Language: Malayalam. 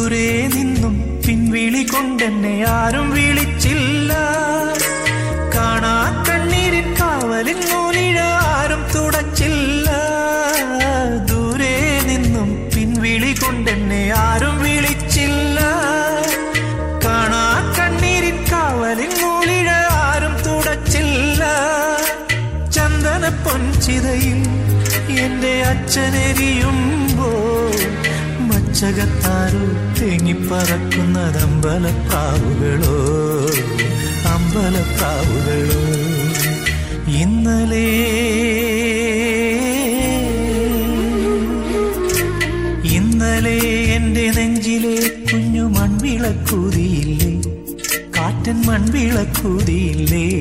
ദൂരെ നിന്നും പിൻവിളി കൊണ്ടെന്നെ ആരും വിളിച്ചില്ല കാണാ കണ്ണീരിൻ കാവലിൻ നൂലിഴ ആരും തുടച്ചില്ല ദൂരെ നിന്നും പിൻവിളി കൊണ്ടെന്നെ ആരും വിളിച്ചില്ല കാണാ കണ്ണീരിൻ കാവലിൻ നൂലിഴ ആരും തുടച്ചില്ല ചന്ദന പൊൻചിതയിൽ എന്റെ അച്ഛനെരിയുമ്പോ മച്ചകത്താരോ തേങ്ങിപ്പറക്കുന്നത് അമ്പലപ്രാവുകളോ അമ്പലപ്രാവുകളോ ഇന്നലെ ഇന്നലെ എന്റെ നെഞ്ചിലെ കുഞ്ഞു മൺവിളക്കൂതിയില്ലേ കാറ്റൻ മൺവിളക്കൂതിയില്ലേ